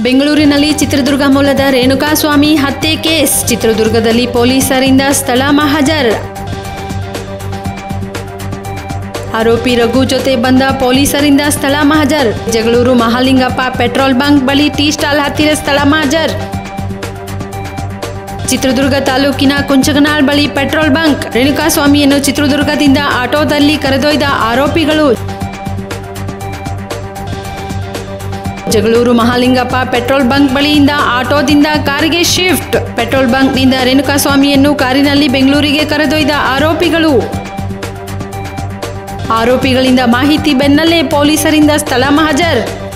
ಬೆಂಗಳೂರಿನಲ್ಲಿ ಚಿತ್ರದುರ್ಗ ಮೂಲದ ರೇಣುಕಾಸ್ವಾಮಿ ಹತ್ಯೆ ಕೇಸ್ ಚಿತ್ರದುರ್ಗದಲ್ಲಿ ಪೊಲೀಸರಿಂದ ಸ್ಥಳ ಮಹಜರ್ ಆರೋಪಿ ರಘು ಜೊತೆ ಬಂದ ಪೊಲೀಸರಿಂದ ಸ್ಥಳ ಮಹಜರ್ ಜಗಳೂರು ಮಹಾಲಿಂಗಪ್ಪ ಪೆಟ್ರೋಲ್ ಬಂಕ್ ಬಳಿ ಟೀ ಸ್ಟಾಲ್ ಹತ್ತಿರ ಸ್ಥಳ ಮಹಜರ್ ಚಿತ್ರದುರ್ಗ ತಾಲೂಕಿನ ಕುಂಚಗನಾಳ್ ಬಳಿ ಪೆಟ್ರೋಲ್ ಬಂಕ್ ರೇಣುಕಾಸ್ವಾಮಿಯನ್ನು ಚಿತ್ರದುರ್ಗದಿಂದ ಆಟೋದಲ್ಲಿ ಕರೆದೊಯ್ದ ಆರೋಪಿಗಳು ಜಗಳೂರು ಮಹಾಲಿಂಗಪ್ಪ ಪೆಟ್ರೋಲ್ ಬಂಕ್ ಬಳಿಯಿಂದ ಆಟೋದಿಂದ ಕಾರಿಗೆ ಶಿಫ್ಟ್ ಪೆಟ್ರೋಲ್ ಬಂಕ್ನಿಂದ ರೇಣುಕಾಸ್ವಾಮಿಯನ್ನು ಕಾರಿನಲ್ಲಿ ಬೆಂಗಳೂರಿಗೆ ಕರೆದೊಯ್ದ ಆರೋಪಿಗಳು ಆರೋಪಿಗಳಿಂದ ಮಾಹಿತಿ ಬೆನ್ನಲ್ಲೇ ಪೊಲೀಸರಿಂದ ಸ್ಥಳ ಮಹಜರ್